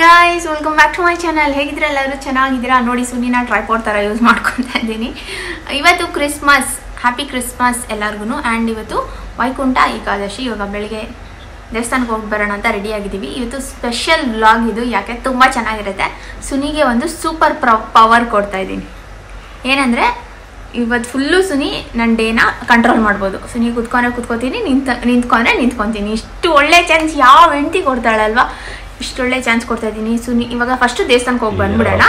Guys welcome back to my channel ಹೇಗಿದ್ರೆ ಎಲ್ಲರೂ ಚೆನ್ನಾಗಿದ್ದೀರಾ ನೋಡಿ ಸುನಿನ ಟ್ರೈಪೋರ್ಡ್ ಥರ ಯೂಸ್ ಮಾಡ್ಕೊತಾ ಇದ್ದೀನಿ ಇವತ್ತು ಕ್ರಿಸ್ಮಸ್ ಹ್ಯಾಪಿ ಕ್ರಿಸ್ಮಸ್ ಎಲ್ಲರಿಗೂ ಆ್ಯಂಡ್ ಇವತ್ತು ವೈಕುಂಠ ಏಕಾದಶಿ ಇವಾಗ ಬೆಳಿಗ್ಗೆ ದೇವಸ್ಥಾನಕ್ಕೆ ಹೋಗಿ ಬರೋಣ ಅಂತ ರೆಡಿ ಆಗಿದ್ದೀವಿ ಇವತ್ತು ಸ್ಪೆಷಲ್ ವ್ಲಾಗ್ ಇದು ಯಾಕೆ ತುಂಬ ಚೆನ್ನಾಗಿರುತ್ತೆ ಸುನಿಗೆ ಒಂದು ಸೂಪರ್ ಪವರ್ ಕೊಡ್ತಾ ಇದ್ದೀನಿ ಏನಂದರೆ ಇವತ್ತು ಫುಲ್ಲು ಸುನಿ ನನ್ನ ಡೇನ ಕಂಟ್ರೋಲ್ ಮಾಡ್ಬೋದು ಸುನಿ ಕುತ್ಕೊಂಡ್ರೆ ಕುತ್ಕೋತೀನಿ ನಿಂತ ನಿಂತ್ಕೊಂಡ್ರೆ ನಿಂತ್ಕೊತೀನಿ ಇಷ್ಟು ಒಳ್ಳೆ ಚಾನ್ಸ್ ಯಾವ ಹೆಂಡತಿ ಕೊಡ್ತಾಳಲ್ವಾ ಇಷ್ಟು ಒಳ್ಳೆ ಚಾನ್ಸ್ ಕೊಡ್ತಾ ಇದ್ದೀನಿ ಸುನಿ ಇವಾಗ ಫಸ್ಟ್ ದೇವಸ್ಥಾನಕ್ಕೆ ಹೋಗಿ ಬಂದ್ಬಿಡೋಣ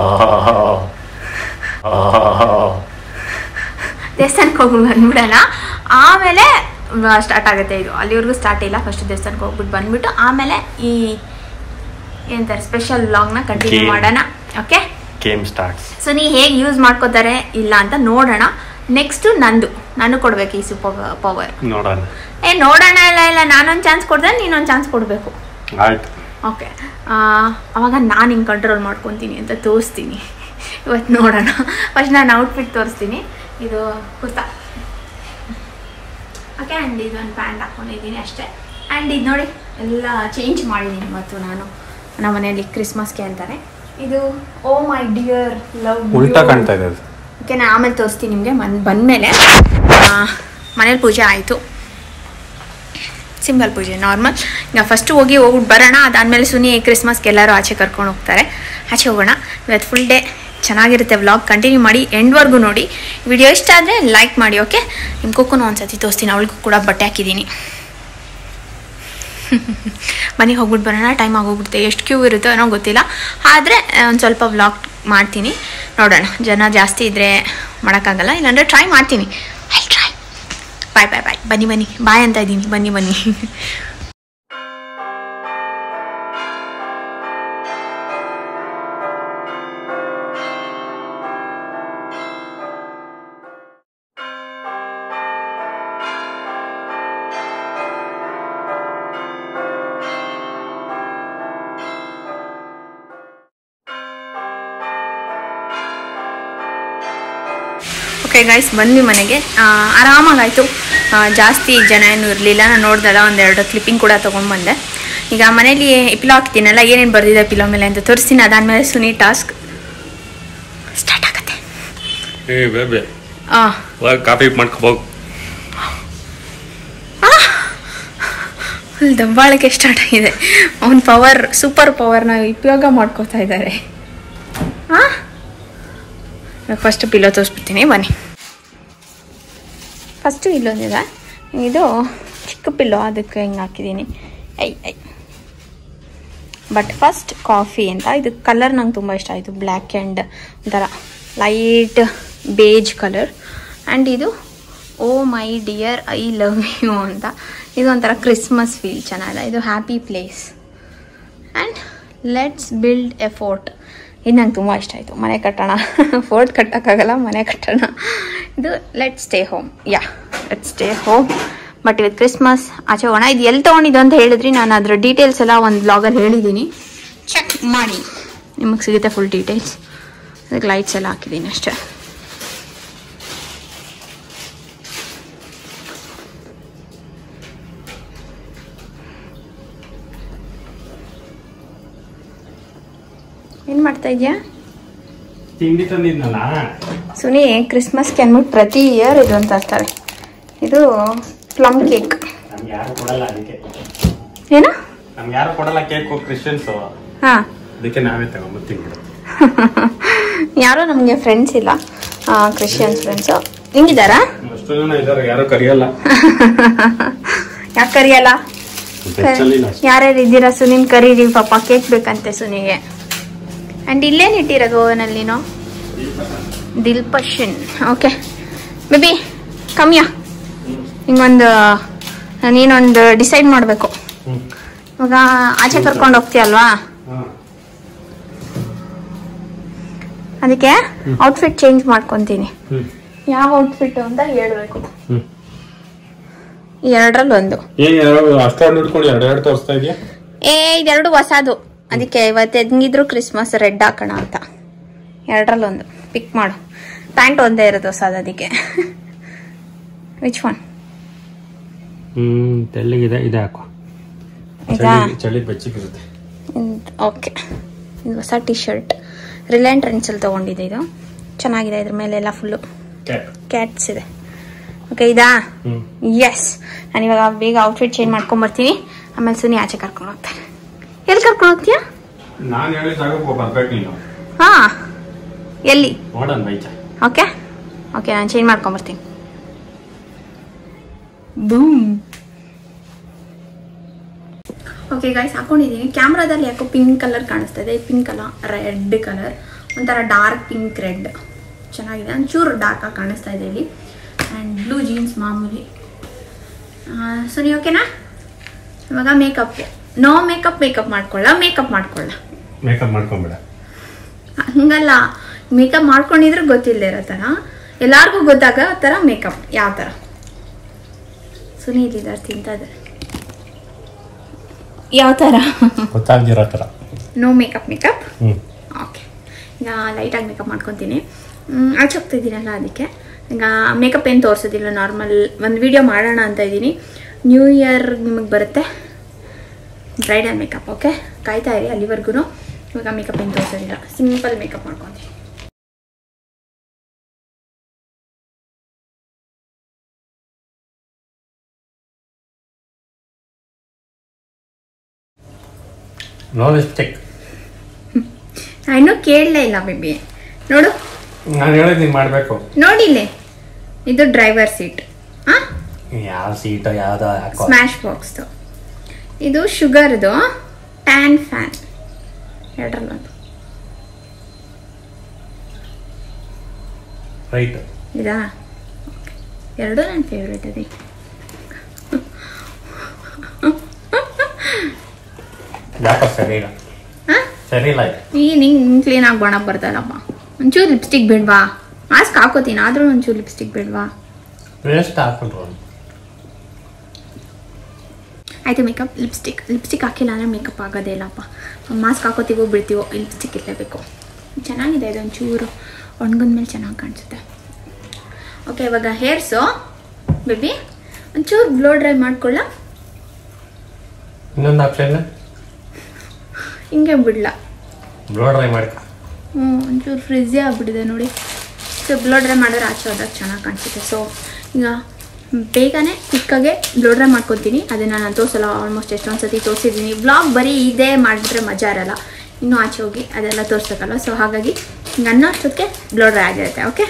ದೇವಸ್ಥಾನಕ್ಕೆ ಹೋಗಿ ಬಂದ್ಬಿಡೋಣ ಆಮೇಲೆ ಸ್ಟಾರ್ಟ್ ಆಗುತ್ತೆ ಇದು ಅಲ್ಲಿವರೆಗೂ ಸ್ಟಾರ್ಟ್ ಇಲ್ಲ ಫಸ್ಟ್ ದೇವಸ್ಥಾನಕ್ಕೆ ಹೋಗ್ಬಿಟ್ಟು ಬಂದ್ಬಿಟ್ಟು ಆಮೇಲೆ ಈ ಏನಂತಾರೆ ಸ್ಪೆಷಲ್ ವ್ಲಾಗ್ನ ಕಂಟಿನ್ಯೂ Okay. ಮಾಡೋಣ ಓಕೆ ಗೇಮ್ ಸ್ಟಾರ್ಟ್ಸ್ ಸೊ ನೀ ಹೇಗೆ ಯೂಸ್ ಮಾಡ್ಕೋತಾರೆ ಇಲ್ಲ ಅಂತ ನೋಡೋಣ ನೆಕ್ಸ್ಟು ನಂದು ನಾನು ಕೊಡ್ಬೇಕು ಈ ಸೂಪರ್ ಪವರ್ ನೋಡೋಣ ಏ ನೋಡೋಣ ಇಲ್ಲ ಇಲ್ಲ ನಾನೊಂದು ಚಾನ್ಸ್ ಕೊಡ್ದೆ ನೀನೊಂದು ಚಾನ್ಸ್ ಕೊಡಬೇಕು ಆಯ್ತು ಓಕೆ ಅವಾಗ ನಾನು ಹಿಂಗೆ ಕಂಟ್ರೋಲ್ ಮಾಡ್ಕೊತೀನಿ ಅಂತ ತೋರಿಸ್ತೀನಿ ಇವತ್ತು ನೋಡೋಣ ಫಸ್ಟ್ ನಾನು ಔಟ್ಫಿಟ್ ತೋರಿಸ್ತೀನಿ ಇದು ಕುರ್ತಾ ಓಕೆ ಆ್ಯಂಡ್ ಇದೊಂದು ಪ್ಯಾಂಟ್ ಹಾಕ್ಕೊಂಡಿದ್ದೀನಿ ಅಷ್ಟೇ ಆ್ಯಂಡ್ ಇದು ನೋಡಿ ಎಲ್ಲ ಚೇಂಜ್ ಮಾಡಿದ್ದೀನಿ ಇವತ್ತು ನಾನು ನಮ್ಮ ಮನೆಯಲ್ಲಿ ಕ್ರಿಸ್ಮಸ್ಗೆ ಅಂತಾರೆ ಇದು ಓ ಮೈ ಡಿಯರ್ ಲವ್ ಉಲ್ಟಾ ಕಾಣ್ತಾ ಇದೆ ಅದು ಓಕೆ ನಾನು ಆಮೇಲೆ ತೋರಿಸ್ತೀನಿ ನಿಮಗೆ ಮನ್ ಬಂದಮೇಲೆ ಮನೇಲಿ ಪೂಜೆ ಆಯಿತು ಸಿಂಪಲ್ ಪೂಜೆ ನಾರ್ಮಲ್ ಈಗ ಫಸ್ಟು ಹೋಗಿ ಹೋಗ್ಬಿಟ್ಟು ಬರೋಣ ಅದಾದಮೇಲೆ ಸುನಿ ಕ್ರಿಸ್ಮಸ್ಗೆ ಎಲ್ಲರೂ ಆಚೆ ಕರ್ಕೊಂಡು ಹೋಗ್ತಾರೆ ಆಚೆ ಹೋಗೋಣ ಇವತ್ತು ಫುಲ್ ಡೇ ಚೆನ್ನಾಗಿರುತ್ತೆ ವ್ಲಾಗ್ ಕಂಟಿನ್ಯೂ ಮಾಡಿ ಎಂಡ್ವರೆಗೂ ನೋಡಿ ವಿಡಿಯೋ ಇಷ್ಟ ಆದರೆ ಲೈಕ್ ಮಾಡಿ ಓಕೆ ನಿಮ್ಮ ಕುಕ್ಕೂ ಒಂದ್ಸತಿ ತೋರಿಸ್ತೀನಿ ಅವಳಿಗೂ ಕೂಡ ಬಟ್ಟೆ ಹಾಕಿದ್ದೀನಿ ಬನ್ನಿ ಹೋಗ್ಬಿಟ್ಟು ಬರೋಣ ಟೈಮ್ ಆಗೋಗ್ಬಿಡುತ್ತೆ ಎಷ್ಟು ಕ್ಯೂ ಇರುತ್ತೋ ಏನೋ ಗೊತ್ತಿಲ್ಲ ಆದರೆ ಒಂದು ಸ್ವಲ್ಪ ವ್ಲಾಗ್ ಮಾಡ್ತೀನಿ ನೋಡೋಣ ಜನ ಜಾಸ್ತಿ ಇದ್ದರೆ ಮಾಡೋಕ್ಕಾಗಲ್ಲ ಇಲ್ಲಾಂದರೆ ಟ್ರೈ ಮಾಡ್ತೀನಿ ಐ ಟ್ರೈ ಬಾಯ್ ಬಾಯ್ ಬಾಯ್ ಬನ್ನಿ ಬನ್ನಿ ಬಾಯ್ ಅಂತ ಇದ್ದೀನಿ ಬನ್ನಿ ಬನ್ನಿ ಓಕೆ ಗೈಸ್ ಬಂದ್ವಿ ಮನೆಗೆ ಆ, ಆರಾಮಾಗಾಯ್ತು ಆ, ಜಾಸ್ತಿ ಜನ ಏನು ಇರಲಿಲ್ಲ ನಾನು ನೋಡ್ದಲ್ಲ ಒಂದೆರಡು ಕ್ಲಿಪ್ಪಿಂಗ್ ಕೂಡ ತೊಗೊಂಡ್ಬಂದೆ ಈಗ ಮನೇಲಿ ಪಿಲೋ ಹಾಕ್ತೀನಲ್ಲ ಏನೇನು ಬರ್ದಿದೆ ಪಿಲೋ ಮೇಲೆ ಅಂತ ತೋರಿಸ್ತೀನಿ ಅದಾದಮೇಲೆ ಸುನಿ ಟಾಸ್ಕ್ ಸ್ಟಾರ್ಟ್ ಆಗುತ್ತೆ ಏ ಬೇಬೆ ಹಾಂ ಕಾಫಿ ಮಾಡ್ಕೋಬೋದು ಫುಲ್ ದಬ್ಬಾಳಿಕೆ ಸ್ಟಾರ್ಟ್ ಆಗಿದೆ ಅವನ ಪವರ್ ಸೂಪರ್ ಪವರ್ನ ಉಪಯೋಗ ಮಾಡ್ಕೋತಾ ಇದ್ದಾರೆ ಹಾಂ ಫಸ್ಟ್ ಪಿಲ್ಲೋ ತೋರಿಸ್ಬಿಡ್ತೀನಿ ಬನ್ನಿ ಫಸ್ಟು ಇಲ್ಲೊಂದಿದೆ ಇದು ಚಿಕ್ಕ ಪಿಲ್ಲೋ ಅದಕ್ಕೆ ಹಿಂಗೆ ಹಾಕಿದ್ದೀನಿ I I but first coffee ಅಂತ ಇದು ಕಲರ್ ನಂಗೆ ತುಂಬ ಇಷ್ಟ ಆಯಿತು ಬ್ಲ್ಯಾಕ್ ಆ್ಯಂಡ್ ಒಂಥರ ಲೈಟ್ ಬೇಜ್ ಕಲರ್ ಆ್ಯಂಡ್ ಇದು oh my dear I love you ಅಂತ ಇದು ಒಂಥರ ಕ್ರಿಸ್ಮಸ್ ಫೀಲ್ ಚೆನ್ನಾಗಿದೆ ಇದು happy place and let's build a fort ಇದು ನಂಗೆ ತುಂಬ ಇಷ್ಟ ಆಯಿತು ಮನೆ ಕಟ್ಟೋಣ ಫೋರ್ಟ್ ಕಟ್ಟೋಕ್ಕಾಗಲ್ಲ ಮನೆ ಕಟ್ಟೋಣ ಇದು let stay home yeah let stay home but ಇವತ್ತು ಕ್ರಿಸ್ಮಸ್ ಆಚೆ ಹೋಗೋಣ ಇದು ಎಲ್ಲಿ ತೊಗೊಂಡಿದ್ದು ಅಂತ ಹೇಳಿದ್ರಿ ನಾನು ಅದರ ಡೀಟೇಲ್ಸ್ ಎಲ್ಲ ಒಂದು ಬ್ಲಾಗಲ್ಲಿ ಹೇಳಿದ್ದೀನಿ ಚೆಕ್ ಮಾಡಿ ನಿಮಗೆ ಸಿಗುತ್ತೆ ಫುಲ್ ಡೀಟೇಲ್ಸ್ ಅದಕ್ಕೆ ಲೈಟ್ಸ್ ಎಲ್ಲ ಹಾಕಿದ್ದೀನಿ ಅಷ್ಟೇ ಏನು ಮಾಡ್ತಾ ಇದೆಯಾ ತಿಂಡಿ ತಂದಿದ್ನಲ್ಲ ಸುನಿ ಕ್ರಿಸ್ಮಸ್ಗೆ ಅಂದ್ಬಿಟ್ಟು ಪ್ರತಿ ಇಯರ್ ಇದು ಅಂತ ತರ್ತಾರೆ ಇದು ಪ್ಲಮ್ ಕೇಕ್ ನಮ್ಗೆ ಯಾರು ಕೊಡಲ್ಲ ಅದಕ್ಕೆ ಏನು ನಮ್ಗೆ ಯಾರು ಕೊಡಲ್ಲ ಕೇಕ್ ಕ್ರಿಶ್ಚಿಯನ್ಸ್ ಹಾಂ ಅದಕ್ಕೆ ನಾವೇ ತಗೊಂಬತ್ತು ತಿನ್ಬಿಡೋದು ಯಾರೋ ನಮಗೆ ಫ್ರೆಂಡ್ಸ್ ಇಲ್ಲ ಕ್ರಿಶ್ಚಿಯನ್ಸ್ ಫ್ರೆಂಡ್ಸು ಹಿಂಗಿದ್ದಾರಾ ಅಷ್ಟು ಜನ ಇದಾರೆ ಯಾರು ಕರಿಯಲ್ಲ ಯಾಕೆ ಕರಿಯಲ್ಲ ಬೆಚ್ಚಲ್ಲಿ ಇಲ್ಲ ಅಷ್ಟೇ. ಯಾರ್ಯಾರು ಇದ್ದೀರಾ ಸುನಿನ್ ಕರೀರಿ ಪಾಪ ಕೇಕ್ ಬೇಕಂತೆ ಸುನಿಗೆ ಆ್ಯಂಡ್ ಇಲ್ಲೇನು ಇಟ್ಟಿರೋದು ಓವನಲ್ಲಿನೋ ದಿಲ್ಪಶನ್ ಓಕೆ ಬೇಬಿ ಕಮ್ಯಾ ಹಿಂಗೊಂದು ನೀನೊಂದು ಡಿಸೈಡ್ ಮಾಡಬೇಕು ಹ್ಮ್. ಇವಾಗ ಆಚೆ ಕರ್ಕೊಂಡು ಹೋಗ್ತೀಯಲ್ವಾ ಹಾ. ಅದಕ್ಕೆ ಔಟ್ಫಿಟ್ ಚೇಂಜ್ ಮಾಡ್ಕೊತೀನಿ ಹ್ಮ್. ಯಾವ ಔಟ್ಫಿಟ್ ಅಂತ ಹೇಳ್ಬೇಕು ಹ್ಮ್. ಈ ಎರಡರಲ್ಲಿ ಒಂದು ಏನ್ ಎರಡು ಅಷ್ಟೊಂದು ಹಿಡ್ಕೊಂಡು ಎರಡು ಎರಡು ತೋರಿಸ್ತಾ ಇದೆಯಾ ಏ ಇದೆರಡು ಹೊಸದು ಅದಕ್ಕೆ ಇವತ್ತು ಹೆಂಗಿದ್ರು ಕ್ರಿಸ್ಮಸ್ ರೆಡ್ ಹಾಕೋಣ ಅಂತ ಎರಡರಲ್ಲಿ ಒಂದು ಪಿಕ್ ಮಾಡು ಪ್ಯಾಂಟ್ ಒಂದೇ ಇರೋದು ಹೊಸದು ಅದಕ್ಕೆ ವಿಚ್ ಒನ್ ಹ್ಮ್ ತೆಳ್ಳಗಿದೆ ಇದೆ ಹಾಕು ಇದಾ ಚಳಿ ಚಳಿ ಬೆಚ್ಚಗಿರುತ್ತೆ ಇದ್- ಓಕೆ ಇದು ಹೊಸ ಟಿ ಶರ್ಟ್ ರಿಲಯನ್ ಟ್ರೆಂಡ್ಸಲ್ಲಿ ತೊಗೊಂಡಿದ್ದೆ ಇದು ಚೆನ್ನಾಗಿದೆ ಇದ್ರ ಮೇಲೆಲ್ಲ ಫುಲ್ಲು ಕ್ಯಾಟ್ ಕ್ಯಾಟ್ಸ್ ಇದೆ ಓಕೆ ಇದಾ ಹ್ಮ್ ಎಸ್ ನಾನು ಇವಾಗ ಬೇಗ ಔಟ್ಫಿಟ್ ಚೇಂಜ್ ಮಾಡ್ಕೊಂಬರ್ತೀನಿ ಆಮೇಲೆ ಸುನಿ ಆಚೆ ಕರ್ಕೊಂಡು ಹೋಗ್ತಾರೆ ಎಲ್ಲಿ ಕರ್ಕೊಂಡು ಹೋಗ್ತೀಯಾ ನಾನು ಹೇಳಿದ ಜಾಗಕ್ಕೆ ಬರ್ಬೇಕು ನೀನು ಹಾ ಎಲ್ಲಿ ನೋಡೋಣ ಬೈಚ ಓಕೆ ಓಕೆ ನಾನು ಚೇಂಜ್ ಮಾಡ್ಕೊಂಬರ್ತೀನಿ ಬೂಮ್ ಓಕೆ ಗಾಯ್ಸ್ ಹಾಕೊಂಡಿದ್ದೀನಿ ಕ್ಯಾಮ್ರಾದಲ್ಲಿ ಯಾಕೋ ಪಿಂಕ್ ಕಲರ್ ಕಾಣಿಸ್ತಾ ಇದೆ ಪಿಂಕ್ ಅಲ್ಲ ರೆಡ್ ಕಲರ್ ಒಂಥರ ಡಾರ್ಕ್ ಪಿಂಕ್ ರೆಡ್ ಚೆನ್ನಾಗಿದೆ ಒಂಚೂರು ಡಾರ್ಕ್ ಆಗಿ ಕಾಣಿಸ್ತಾ ಇದೆ ಇಲ್ಲಿ ಆ್ಯಂಡ್ ಬ್ಲೂ ಜೀನ್ಸ್ ಮಾಮೂಲಿ ಸೊ ನೀವು ಓಕೆನಾ ಇವಾಗ ಮೇಕಪ್ ನೋ ಮೇಕಪ್ ಮೇಕಪ್ ಮಾಡ್ಕೊಳ್ಳ ಮೇಕಪ್ ಮಾಡ್ಕೊಳ್ಳ ಮೇಕಪ್ ಮಾಡ್ಕೊಂಬಿಡ ಹಂಗಲ್ಲ ಮೇಕಪ್ ಮಾಡ್ಕೊಂಡಿದ್ರೆ ಗೊತ್ತಿಲ್ಲದೆ ಇರೋ ಥರ ಎಲ್ಲಾರ್ಗೂ ಗೊತ್ತಾಗ ಥರ ಮೇಕಪ್ ಯಾವ ಥರ ಸುನೀಲ್ ಇದ್ದಾರೆ ತಿಂತಾ ಇದ್ದಾರೆ ಯಾವ ಥರ ಗೊತ್ತಾಗ್ದಿರೋ ಥರ ನೋ ಮೇಕಪ್ ಮೇಕಪ್ ಹ್ಞೂ ಓಕೆ ಈಗ ಲೈಟಾಗಿ ಮೇಕಪ್ ಮಾಡ್ಕೊತೀನಿ ಮ್, ಆಚೆ ಹೋಗ್ತಿದ್ದೀನಲ್ಲ ಅದಕ್ಕೆ ಈಗ ಮೇಕಪ್ ಏನು ತೋರಿಸೋದಿಲ್ಲ ನಾರ್ಮಲ್ ಒಂದು ವಿಡಿಯೋ ಮಾಡೋಣ ಅಂತ ಇದ್ದೀನಿ ನ್ಯೂ ಇಯರ್ ನಿಮಗೆ ಬರುತ್ತೆ ಬ್ರೈಡಲ್ ಮೇಕಪ್ ಓಕೆ ಕಾಯ್ತಾ ಇರಿ ಅಲ್ಲಿವರೆಗೂ ಇವಾಗ ಮೇಕಪ್ ಏನು ತೋರಿಸೋದಿಲ್ಲ ಸಿಂಪಲ್ ಮೇಕಪ್ ಮಾಡ್ಕೊತೀನಿ ನೋ ಲಿಪ್ಸ್ಟಿಕ್ ನಾನು ಇನ್ನೂ ಕೇಳಲೇ ಇಲ್ಲ ಬೇಬಿ ನೋಡು ನಾನು ಹೇಳಿದ್ ನೀನು ಮಾಡಬೇಕು ನೋಡಿಲ್ಲೇ ಇದು ಡ್ರೈವರ್ ಸೀಟ್ ಹಾಂ ಯಾವ ಸೀಟೋ ಯಾವ್ದೋ ಹಾಕೋ ಸ್ಮ್ಯಾಶ್ ಬಾಕ್ಸ್ದು ಇದು ಶುಗರ್ದು ಟ್ಯಾನ್ ಫ್ಯಾನ್ ಎರಡರಲ್ಲೊಂದು ರೈಟ್ ಇದಾ ಎರಡು ನನ್ನ ಫೇವ್ರೇಟ್ ಅದೇ ಯಾಕೋ ಸರಿ ಇಲ್ಲ ಹಾಂ ಸರಿ ಇಲ್ಲ ಇದು ಈಗ ನಿಂಗೆ ಕ್ಲೀನಾಗಿ ಬಣ ಬರ್ತಲ್ಲಪ್ಪ ಒಂಚೂರು ಲಿಪ್ಸ್ಟಿಕ್ ಬೇಡವಾ ಮಾಸ್ಕ್ ಹಾಕೋತೀನಿ ಆದರೂ ಒಂಚೂರು ಲಿಪ್ಸ್ಟಿಕ್ ಬೇಡವಾ ವೇಸ್ಟ್ ಹಾಕೊಂಡ್ರು ಆಯಿತು ಮೇಕಪ್ ಲಿಪ್ಸ್ಟಿಕ್ ಲಿಪ್ಸ್ಟಿಕ್ ಹಾಕಿಲ್ಲ ಅಂದರೆ ಮೇಕಪ್ ಆಗೋದೇ ಇಲ್ಲಪ್ಪ ಮಾಸ್ಕ್ ಹಾಕೋತೀವೋ ಬಿಡ್ತೀವೋ ಲಿಪ್ಸ್ಟಿಕ್ ಇರಲೇಬೇಕು ಚೆನ್ನಾಗಿದೆ ಇದು ಒಂಚೂರು ಒಣಗಿದ್ಮೇಲೆ ಚೆನ್ನಾಗಿ ಕಾಣಿಸುತ್ತೆ ಓಕೆ ಇವಾಗ ಹೇರ್ಸು ಬೇಬಿ ಒಂಚೂರು ಬ್ಲೋ ಡ್ರೈ ಮಾಡ್ಕೊಳ್ಳ ಇನ್ನೊಂದು ಆಪ್ಷನ್ ಹಿಂಗೆ ಬಿಡ್ಲ ಬ್ಲೋ ಡ್ರೈ ಮಾಡ್ಕೊ ಹ್ಞೂ ಒಂಚೂರು ಫ್ರಿಜ್ಜೇ ಆಗಿಬಿಟ್ಟಿದೆ ನೋಡಿ ಸೊ ಬ್ಲೋ ಡ್ರೈ ಮಾಡಿದ್ರೆ ಆಚೆ ಹೋದಾಗ ಚೆನ್ನಾಗಿ ಕಾಣಿಸುತ್ತೆ ಸೊ ಈಗ ಬೇಗನೆ ಕ್ವಿಕ್ಕಾಗೆ ಬ್ಲೋ ಡ್ರೈ ಮಾಡ್ಕೊತೀನಿ ಅದನ್ನು ನಾನು ತೋರಿಸಲ್ಲ ಆಲ್ಮೋಸ್ಟ್ ಎಷ್ಟೊಂದು ಸತಿ ತೋರಿಸಿದ್ದೀನಿ ಬ್ಲಾಗ್ ಬರೀ ಇದೇ ಮಾಡಿಬಿಟ್ರೆ ಮಜಾ ಇರಲ್ಲ ಇನ್ನೂ ಆಚೆ ಹೋಗಿ ಅದೆಲ್ಲ ತೋರಿಸ್ಬೇಕಲ್ಲ ಸೊ ಹಾಗಾಗಿ ಹಿಂಗೆ ಅನ್ನೋ ಅಷ್ಟೊತ್ತಿಗೆ ಬ್ಲೋ ಡ್ರೈ ಆಗಿರುತ್ತೆ ಓಕೆ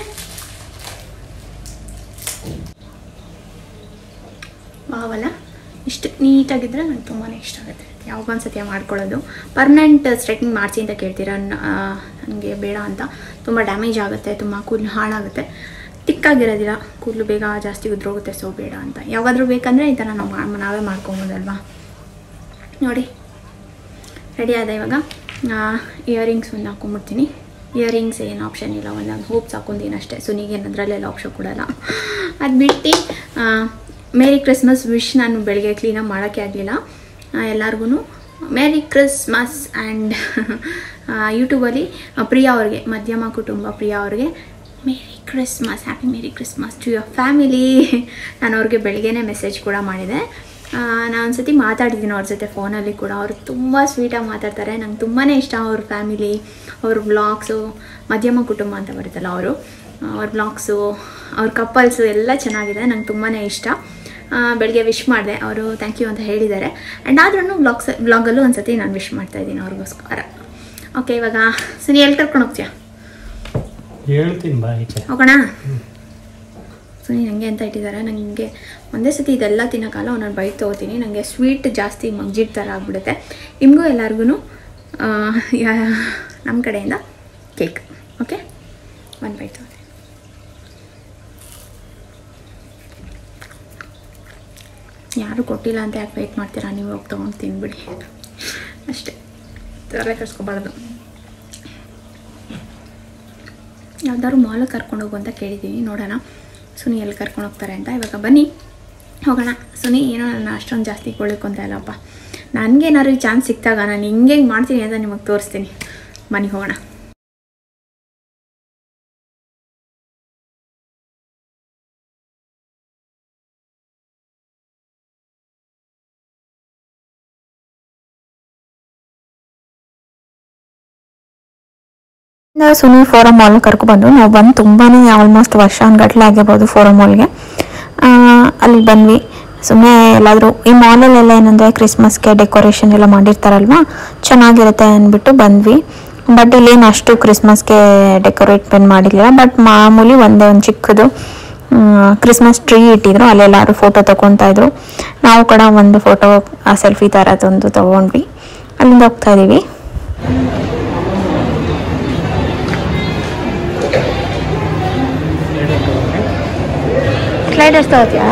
ವಾವಲ್ಲ ಇಷ್ಟು ನೀಟಾಗಿದ್ದರೆ ನಂಗೆ ತುಂಬಾ ಇಷ್ಟ ಆಗುತ್ತೆ ಯಾವಾಗ ಒಂದ್ಸತಿ ಮಾಡ್ಕೊಳ್ಳೋದು ಪರ್ಮನೆಂಟ್ ಸ್ಟ್ರೈಟ್ನಿಂಗ್ ಮಾಡಿಸಿ ಅಂತ ಕೇಳ್ತೀರಾ ನನಗೆ ಬೇಡ ಅಂತ ತುಂಬ ಡ್ಯಾಮೇಜ್ ಆಗುತ್ತೆ ತುಂಬ ಕೂದಲು ಹಾಳಾಗುತ್ತೆ ತಿಕ್ಕಾಗಿರೋದಿಲ್ಲ ಕೂದಲು ಬೇಗ ಜಾಸ್ತಿ ಉದ್ರೋಗುತ್ತೆ ಸೊ ಬೇಡ ಅಂತ ಯಾವಾಗಾದರೂ ಬೇಕಂದರೆ ಈ ಥರ ನಾವು ಮಾ- ನಾವೇ ಮಾಡ್ಕೊಬೋದಲ್ವಾ ನೋಡಿ ರೆಡಿ ಆದ ಇವಾಗ ಇಯರಿಂಗ್ಸ್ ಒಂದು ಹಾಕೊಂಡ್ಬಿಡ್ತೀನಿ ಇಯರಿಂಗ್ಸ್ ಏನು ಆಪ್ಷನ್ ಇಲ್ಲ ಒಂದೊಂದು ಹೋಪ್ಸ್ ಹಾಕೊಂತೀನಿ ಅಷ್ಟೇ ಸುನಿಗೇನು ಅದರಲ್ಲೆಲ್ಲ ಆಪ್ಷನ್ ಕೊಡಲ್ಲ ಅದು ಬಿಟ್ಟು ಮೇರಿ ಕ್ರಿಸ್ಮಸ್ ವಿಶ್ ನಾನು ಬೆಳಗ್ಗೆ ಕ್ಲೀನಾಗಿ ಮಾಡೋಕ್ಕೆ ಆಗಲಿಲ್ಲ ಎಲ್ಲರಿಗೂ ಮೇರಿ ಕ್ರಿಸ್ಮಸ್ ಆ್ಯಂಡ್ ಯೂಟ್ಯೂಬಲ್ಲಿ ಪ್ರಿಯಾ ಅವ್ರಿಗೆ ಮಧ್ಯಮ ಕುಟುಂಬ ಪ್ರಿಯಾ ಅವ್ರಿಗೆ merry Christmas happy merry Christmas to your family ನಾನು ಅವ್ರಿಗೆ ಬೆಳಗ್ಗೆನೇ ಮೆಸೇಜ್ ಕೂಡ ಮಾಡಿದೆ ನಾನು ಒಂದ್ಸತಿ ಮಾತಾಡಿದ್ದೀನಿ ಅವ್ರ ಜೊತೆ ಫೋನಲ್ಲಿ ಕೂಡ ಅವರು ತುಂಬ ಸ್ವೀಟಾಗಿ ಮಾತಾಡ್ತಾರೆ ನಂಗೆ ತುಂಬಾ ಇಷ್ಟ ಅವ್ರ ಫ್ಯಾಮಿಲಿ ಅವ್ರ ಬ್ಲಾಗ್ಸು ಮಧ್ಯಮ ಕುಟುಂಬ ಅಂತ ಬರುತ್ತಲ್ಲ ಅವರು ಅವ್ರ ಬ್ಲಾಗ್ಸು ಅವ್ರ ಕಪಲ್ಸು ಎಲ್ಲ ಚೆನ್ನಾಗಿದೆ ನಂಗೆ ತುಂಬಾ ಇಷ್ಟ ಆ, ಬೆಳಗ್ಗೆ ವಿಶ್ ಮಾಡಿದೆ ಅವರು ಥ್ಯಾಂಕ್ ಯು ಅಂತ ಹೇಳಿದ್ದಾರೆ ಆ್ಯಂಡ್ ಆದ್ರೂ ಬ್ಲಾಗ್ಸ್ ಬ್ಲಾಗಲ್ಲೂ ಒಂದ್ಸತಿ ನಾನು ವಿಶ್ ಮಾಡ್ತಾ ಇದ್ದೀನಿ ಅವ್ರಿಗೋಸ್ಕರ ಓಕೆ ಇವಾಗ ಸುನಿ ಎಲ್ಲಿ ಕರ್ಕೊಂಡು ಹೋಗ್ತೀಯಾ ಹೇಳ್ತೀನಿ ಬಾ ಈಚೆ ಹೋಗೋಣ ಸುನಿ ನನಗೆ ಅಂತ ಇಟ್ಟಿದ್ದಾರೆ ನನಗೆ ಒಂದೇ ಸತಿ ಇದೆಲ್ಲ ತಿನ್ನೋಕ್ಕಲ್ಲ ಒಂದೊಂದು ಬೈಟ್ ತೊಗೋತೀನಿ ನನಗೆ ಸ್ವೀಟ್ ಜಾಸ್ತಿ ಮಗ್ಜಿಟ್ ಥರ ಆಗಿಬಿಡುತ್ತೆ ನಿಮಗೂ ಎಲ್ಲರಿಗೂ ನಮ್ಮ ಕಡೆಯಿಂದ ಕೇಕ್ ಓಕೆ ಒಂದು ಬೈಟ್ ತೊಗೋತೀನಿ ಯಾರು ಕೊಟ್ಟಿಲ್ಲ ಅಂತ ಯಾಕೆ ವೆಯ್ಟ್ ಮಾಡ್ತೀರಾ ನೀವು ಹೋಗಿ ತೊಗೊಂಡು ತಿನ್ಬಿಡಿ ಅಷ್ಟೇ ತಲೆ ಕರ್ಸ್ಕೊಬಾರ್ದು ಯಾವ್ದಾದ್ರು ಮಾಲಿಗೆ ಕರ್ಕೊಂಡು ಹೋಗು ಅಂತ ಕೇಳಿದ್ದೀನಿ ನೋಡೋಣ ಸುನಿ ಎಲ್ಲಿ ಕರ್ಕೊಂಡು ಹೋಗ್ತಾರೆ ಅಂತ ಇವಾಗ ಬನ್ನಿ ಹೋಗೋಣ ಸುನಿ ಏನೋ ನನ್ನ ಅಷ್ಟೊಂದು ಜಾಸ್ತಿ ಕೊಡಬೇಕು ಅಂತ ಇಲ್ಲಪ್ಪ ನನಗೇನಾದ್ರು ಚಾನ್ಸ್ ಸಿಕ್ತಾಗ ನಾನು ಹಿಂಗೆ ಮಾಡ್ತೀನಿ ಅಂತ ನಿಮಗೆ ತೋರಿಸ್ತೀನಿ ಬನ್ನಿ ಹೋಗೋಣ ಇಂದ ಸುನಿ ಫೋರಂ ಮಾಲ್ ಕರ್ಕೊಬಂದು ನಾವು ಬಂದು ತುಂಬಾನೇ ಆಲ್ಮೋಸ್ಟ್ ವರ್ಷ ಅನ್ಗಟ್ಲೆ ಆಗಿರ್ಬೋದು ಫೋರಂ ಮಾಲ್ಗೆ ಅಲ್ಲಿ ಬಂದ್ವಿ ಸುಮ್ಮನೆ ಎಲ್ಲಾದರೂ ಈ ಮಾಲಲ್ಲೆಲ್ಲ ಏನಂದರೆ ಕ್ರಿಸ್ಮಸ್ಗೆ ಡೆಕೋರೇಷನ್ ಎಲ್ಲ ಮಾಡಿರ್ತಾರಲ್ವಾ ಚೆನ್ನಾಗಿರುತ್ತೆ ಅಂದ್ಬಿಟ್ಟು ಬಂದ್ವಿ ಬಟ್ ಇಲ್ಲೇನು ಅಷ್ಟು ಕ್ರಿಸ್ಮಸ್ಗೆ ಡೆಕೋರೇಟ್ಮೆಂಟ್ ಮಾಡಿರಲಿಲ್ಲ ಬಟ್ ಮಾಮೂಲಿ ಒಂದೇ ಒಂದು ಚಿಕ್ಕದು ಕ್ರಿಸ್ಮಸ್ ಟ್ರೀ ಇಟ್ಟಿದ್ರು ಅಲ್ಲೆಲ್ಲರೂ ಫೋಟೋ ತಗೊತಾ ಇದ್ರು ನಾವು ಕೂಡ ಒಂದು ಫೋಟೋ ಆ ಸೆಲ್ಫಿ ಥರದೊಂದು ತಗೊಂಡ್ವಿ ಅಲ್ಲಿಂದ ಹೋಗ್ತಾ ಇದ್ದೀವಿ ಸ್ಲೈಡರ್ಸ್ ತಗೋತೀಯಾ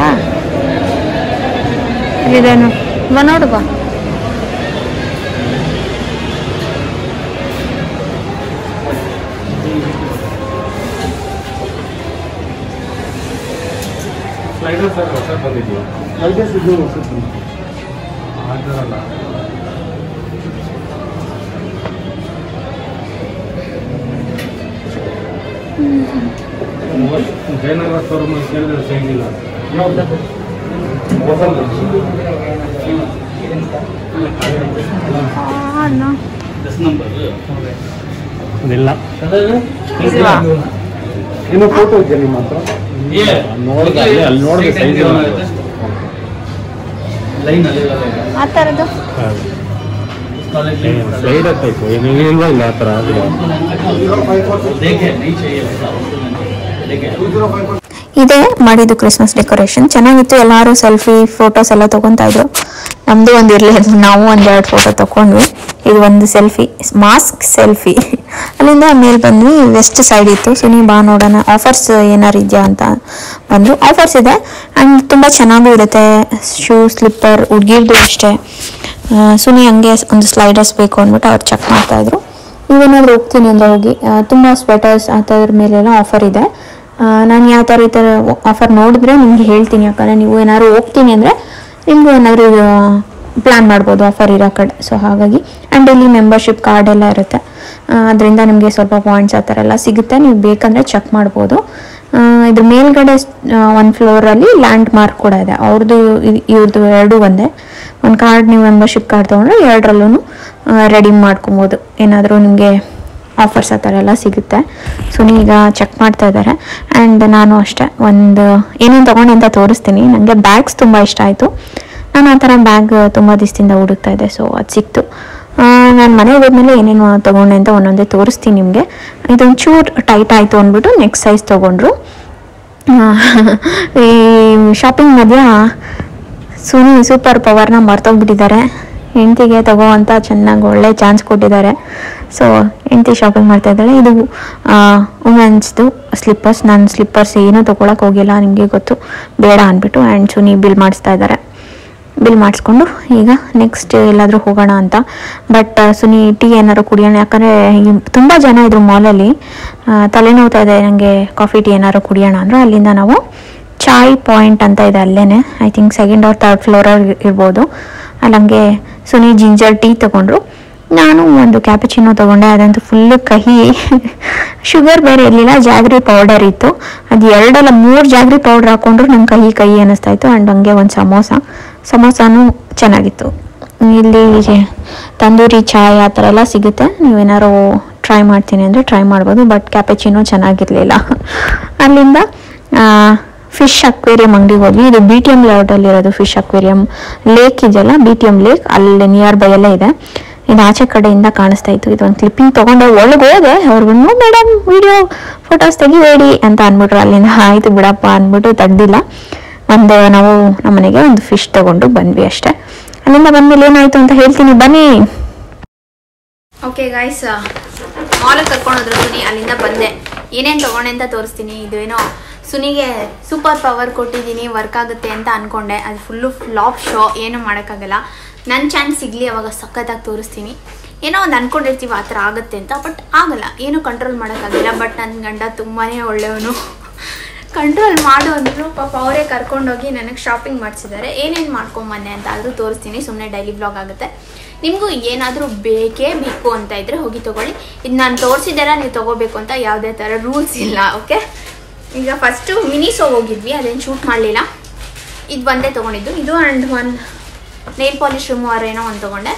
ಇಲ್ಲಿದೇನು ಬಾ ನೋಡು ಬಾ ಸ್ಲೈಡರ್ ಸರ್ ಹೊಸ ಬಂದಿದ್ಯಾ ಲೈಟಸ್ ಇದು ಹೊಸದು ಬಂತು. ಅದರಲ್ಲ ಜಯನಗರ ಶೋರೂಮ್ ಕೇಳಿದ್ರೆ ಸೈಜ್ ಇಲ್ಲ ಅದಿಲ್ಲ ಇಲ್ವಾ ಏನೋ ಫೋಟೋ ಇದೆಯಾ ನಿಮ್ಮ ಹತ್ರ ನೋಡ್ದೆ ಅಲ್ಲಿ ಅಲ್ಲಿ ನೋಡಿದೆ ಸೈಜ್ ಆ ಥರದ್ದು ಸೈಡ್ ಟೈಪ್ ಏನು ಇಲ್ವಾ ಇಲ್ಲ ಆ ಥರ ಇದೇ ಮಾಡಿದ್ದು ಕ್ರಿಸ್ಮಸ್ ಡೆಕೋರೇಷನ್ ಚೆನ್ನಾಗಿತ್ತು ಎಲ್ಲರೂ ಸೆಲ್ಫಿ ಫೋಟೋಸ್ ಎಲ್ಲ ತಗೊಂತಾ ಇದ್ರು ನಮ್ದು ಒಂದು ಇರಲಿಲ್ಲ ನಾವು ಒಂದೆರಡು ಫೋಟೋ ತಗೊಂಡ್ವಿ ಇದು ಒಂದು ಸೆಲ್ಫಿ ಮಾಸ್ಕ್ ಸೆಲ್ಫಿ ಅಲ್ಲಿಂದ ಮೇಲೆ ಬಂದ್ವಿ ವೆಸ್ಟ್ ಸೈಡ್ ಇತ್ತು ಸುನಿ ಬಾ ನೋಡೋಣ ಆಫರ್ಸ್ ಏನಾರು ಇದೆಯಾ ಅಂತ ಬಂದರು ಆಫರ್ಸ್ ಇದೆ ಆ್ಯಂಡ್ ತುಂಬ ಚೆನ್ನಾಗೂ ಇರುತ್ತೆ ಶೂ ಸ್ಲಿಪ್ಪರ್ ಹುಡ್ಗಿರ್ದು ಅಷ್ಟೇ ಆ, ಸುನಿ ಹಂಗೆ ಒಂದು ಸ್ಲೈಡರ್ಸ್ ಬೇಕು ಅಂದ್ಬಿಟ್ಟು ಅವ್ರು ಚೆಕ್ ಮಾಡ್ತಾ ಇದ್ರು ನೀವೇನಾದ್ರೂ ಹೋಗ್ತೀನಿ ಅಂದ್ರೆ ಹೋಗಿ ಆ, ತುಂಬ ಸ್ವೆಟರ್ಸ್ ಆ ಥರ ಮೇಲೆಲ್ಲ ಆಫರ್ ಇದೆ ನಾನು ಯಾವ ಥರ ಈ ಥರ ಆಫರ್ ನೋಡಿದ್ರೆ ನಿಮ್ಗೆ ಹೇಳ್ತೀನಿ ಯಾಕಂದರೆ ನೀವು ಏನಾದ್ರು ಹೋಗ್ತೀನಿ ಅಂದರೆ ನಿಮಗೂ ಏನಾದರೂ ಪ್ಲ್ಯಾನ್ ಮಾಡ್ಬೋದು ಆಫರ್ ಇರೋ ಕಡೆ ಸೊ ಹಾಗಾಗಿ ಆ್ಯಂಡ್ ಇಲ್ಲಿ ಮೆಂಬರ್ಶಿಪ್ ಕಾರ್ಡ್ ಎಲ್ಲ ಇರುತ್ತೆ ಅದರಿಂದ ನಿಮಗೆ ಸ್ವಲ್ಪ ಪಾಯಿಂಟ್ಸ್ ಆ ಥರ ಎಲ್ಲ ಸಿಗುತ್ತೆ ನೀವು ಬೇಕಂದರೆ ಚೆಕ್ ಮಾಡ್ಬೋದು ಆ, ಇದ್ರ ಮೇಲ್ಗಡೆ ಒಂದು ಫ್ಲೋರಲ್ಲಿ ಲ್ಯಾಂಡ್ ಮಾರ್ಕ್ ಕೂಡ ಇದೆ ಅವ್ರದ್ದು ಇವ್ರದ್ದು ಎರಡೂ ಒಂದೇ ಒಂದು ಕಾರ್ಡ್ ನೀವು ಮೆಂಬರ್ಶಿಪ್ ಕಾರ್ಡ್ ತೊಗೊಂಡ್ರೆ ಎರಡರಲ್ಲೂ ರೆಡಿ ಮಾಡ್ಕೊಬೋದು ಏನಾದರೂ ನಿಮಗೆ ಆಫರ್ಸ್ ಆ ಥರ ಎಲ್ಲ ಸಿಗುತ್ತೆ ಸುನಿ ಈಗ ಚೆಕ್ ಮಾಡ್ತಾ ಇದ್ದಾರೆ ಆ್ಯಂಡ್ ನಾನು ಅಷ್ಟೇ ಒಂದು ಏನೇನು ತೊಗೊಂಡೆ ಅಂತ ತೋರಿಸ್ತೀನಿ ನನಗೆ ಬ್ಯಾಗ್ಸ್ ತುಂಬ ಇಷ್ಟ ಆಯಿತು ನಾನು ಆ ಥರ ಬ್ಯಾಗ್ ತುಂಬ ದಿವಸದಿಂದ ಹುಡುಕ್ತಾ ಇದ್ದೆ ಸೊ ಅದು ಸಿಕ್ತು ನಾನು ಮನೆಗೆ ಹೋದ್ಮೇಲೆ ಏನೇನು ತೊಗೊಂಡೆ ಅಂತ ಒಂದೊಂದೇ ತೋರಿಸ್ತೀನಿ ನಿಮಗೆ ಇದೊಂದು ಚೂರು ಟೈಟ್ ಆಯಿತು ಅಂದ್ಬಿಟ್ಟು ನೆಕ್ಸ್ಟ್ ಸೈಜ್ ತೊಗೊಂಡ್ರು ಆ, ಈ ಶಾಪಿಂಗ್ ಮಧ್ಯ ಸುನಿ ಸೂಪರ್ ಪವರ್ನ ಮರ್ತೋಗ್ಬಿಟ್ಟಿದ್ದಾರೆ ಹೆಂಡತಿಗೆ ತಗೋ ಅಂತ ಚೆನ್ನಾಗಿ ಒಳ್ಳೆ ಚಾನ್ಸ್ ಕೊಟ್ಟಿದ್ದಾರೆ ಸೊ ಹೆಂಡತಿ ಶಾಪಿಂಗ್ ಮಾಡ್ತಾ ಇದ್ದಾಳೆ ಇದು ವುಮೆನ್ಸ್ದು ಸ್ಲಿಪ್ಪರ್ಸ್ ನಾನು ಸ್ಲಿಪ್ಪರ್ಸ್ ಏನೂ ತೊಗೊಳಕ್ಕೆ ಹೋಗಿಲ್ಲ ನಿಮಗೆ ಗೊತ್ತು ಬೇಡ ಅಂದ್ಬಿಟ್ಟು ಆ್ಯಂಡ್ ಸುನಿ ಬಿಲ್ ಮಾಡಿಸ್ತಾ ಇದ್ದಾರೆ ಬಿಲ್ ಮಾಡಿಸ್ಕೊಂಡು ಈಗ ನೆಕ್ಸ್ಟ್ ಎಲ್ಲಾದರೂ ಹೋಗೋಣ ಅಂತ ಬಟ್ ಸುನಿ ಟೀ ಏನಾದ್ರು ಕುಡಿಯೋಣ ಯಾಕಂದರೆ ತುಂಬ ಜನ ಇದ್ರು ಮಾಲಲ್ಲಿ ತಲೆನೋವ್ತಾ ಇದೆ ನನಗೆ ಕಾಫಿ ಟೀ ಏನಾದ್ರು ಕುಡಿಯೋಣ ಅಂದರು ಅಲ್ಲಿಂದ ನಾವು ಚಾಯ್ ಪಾಯಿಂಟ್ ಅಂತ ಇದೆ ಅಲ್ಲೇ I think second or third ಫ್ಲೋರಲ್ಲಿ ಇರ್ಬೋದು ಅಲ್ಲಿ ಹಂಗೆ ಸುನಿ ಜಿಂಜರ್ ಟೀ ತೊಗೊಂಡ್ರು ನಾನು ಒಂದು ಕ್ಯಾಪಚಿನೋ ತೊಗೊಂಡೆ ಅದಂತೂ ಫುಲ್ಲು ಕಹಿ ಶುಗರ್ ಬೇರೆ ಇರಲಿಲ್ಲ ಜಾಗ್ರಿ ಪೌಡರ್ ಇತ್ತು ಅದು ಎರಡಲ್ಲ ಮೂರು ಜಾಗ್ರಿ ಪೌಡರ್ ಹಾಕೊಂಡ್ರು ನಂಗೆ ಕಹಿ ಕಹಿ ಅನ್ನಿಸ್ತಾ ಇತ್ತು ಆ್ಯಂಡ್ ಹಂಗೆ ಒಂದು ಸಮೋಸ ಸಮೋಸಾನು ಚೆನ್ನಾಗಿತ್ತು ಇಲ್ಲಿ ತಂದೂರಿ ಚಾಯ್ ಆ ಥರ ಎಲ್ಲ ಸಿಗುತ್ತೆ ನೀವೇನಾರು ಟ್ರೈ ಮಾಡ್ತೀನಿ ಅಂದರೆ ಟ್ರೈ ಮಾಡ್ಬೋದು ಬಟ್ ಕ್ಯಾಪಚಿನೋ ಚೆನ್ನಾಗಿರಲಿಲ್ಲ ಅಲ್ಲಿಂದ ಫಿಶ್ ಅಕ್ವೇರಿಯಂ ಅಂಗಡಿಗೆ ಹೋದ್ವಿ ಇದು ಬಿ ಟಿ ಎಮ್ ಲೇಔಟಲ್ಲಿ ಇರೋದು ಫಿಶ್ ಅಕ್ವೇರಿಯಂ ಲೇಕ್ ಇದೆಯಲ್ಲ ಬಿ ಟಿ ಎಮ್ ಲೇಕ್ ಅಲ್ಲಿ ನಿಯರ್ ಬೈ ಎಲ್ಲ ಇದೆ ಇದು ಆಚೆ ಕಡೆಯಿಂದ ಕಾಣಿಸ್ತಾ ಇತ್ತು ಇದೊಂದು ಕ್ಲಿಪ್ಪಿಂಗ್ ತೊಗೊಂಡೆ ಒಳಗೆ ಹೋದೆ ಅವ್ರಿಗೂ ಮೇಡಮ್ ವಿಡಿಯೋ ಫೋಟೋಸ್ ತೆಗಿಬೇಡಿ ಅಂತ ಅಂದ್ಬಿಟ್ರು ಅಲ್ಲಿಂದ ಆಯ್ತು ಬಿಡಪ್ಪ ಅಂದ್ಬಿಟ್ಟು ತೆಗ್ದಿಲ್ಲ ಒಂದು ನಾವು ನಮ್ಮನೆಗೆ ಒಂದು ಫಿಶ್ ತಗೊಂಡು ಬಂದ್ವಿ ಅಷ್ಟೇ ಅಲ್ಲಿಂದ ಬಂದ್ಮೇಲೆ ಏನಾಯ್ತು ಅಂತ ಹೇಳ್ತೀನಿ ಬನ್ನಿ ಓಕೆ ಗಾಯ್ಸ್ ಮಾಲಿಗೆ ಕರ್ಕೊಂಡೋದ್ರು ಸುನಿ ಅಲ್ಲಿಂದ ಬಂದೆ ಏನೇನು ತೊಗೊಂಡೆ ಅಂತ ತೋರಿಸ್ತೀನಿ ಇದು ಏನೋ ಸುನಿಗೆ ಸೂಪರ್ ಪವರ್ ಕೊಟ್ಟಿದ್ದೀನಿ ವರ್ಕ್ ಆಗುತ್ತೆ ಅಂತ ಅನ್ಕೊಂಡೆ ಅದು ಫುಲ್ಲು ಫ್ಲಾಪ್ ಶೋ ಏನು ಮಾಡೋಕ್ಕಾಗಲ್ಲ ನನ್ನ ಚಾನ್ಸ್ ಸಿಗಲಿ ಅವಾಗ ಸಖತ್ತಾಗಿ ತೋರಿಸ್ತೀನಿ ಏನೋ ಒಂದು ಅನ್ಕೊಂಡಿರ್ತೀವಿ ಆ ಥರ ಆಗುತ್ತೆ ಅಂತ ಬಟ್ ಆಗಲ್ಲ ಏನು ಕಂಟ್ರೋಲ್ ಮಾಡೋಕ್ಕಾಗಲ್ಲ ಬಟ್ ನನ್ನ ಗಂಡ ತುಂಬಾ ಒಳ್ಳೆಯವನು ಕಂಟ್ರೋಲ್ ಮಾಡು ಅಂದ್ರು ಪಾಪ ಅವರೇ ಕರ್ಕೊಂಡೋಗಿ ನನಗೆ ಶಾಪಿಂಗ್ ಮಾಡಿಸಿದ್ದಾರೆ ಏನೇನು ಮಾಡ್ಕೊಂಬಂದೆ ಅಂತ ಆದರೂ ತೋರಿಸ್ತೀನಿ ಸುಮ್ಮನೆ ಡೈಲಿ ಬ್ಲಾಗ್ ಆಗುತ್ತೆ ನಿಮಗೂ ಏನಾದರೂ ಬೇಕೇ ಬೇಕು ಅಂತ ಇದ್ದರೆ ಹೋಗಿ ತೊಗೊಳ್ಳಿ ಇದು ನಾನು ತೋರಿಸಿದಾರ ನೀವು ತೊಗೋಬೇಕು ಅಂತ ಯಾವುದೇ ಥರ ರೂಲ್ಸ್ ಇಲ್ಲ ಓಕೆ ಈಗ ಫಸ್ಟು ಮಿನಿಸೋ ಹೋಗಿದ್ವಿ ಅದೇನು ಶೂಟ್ ಮಾಡಲಿಲ್ಲ ಇದು ಒಂದೇ ತೊಗೊಂಡಿದ್ದು ಇದು and one nail polish remover ಏನೋ ಒಂದು ತೊಗೊಂಡೆ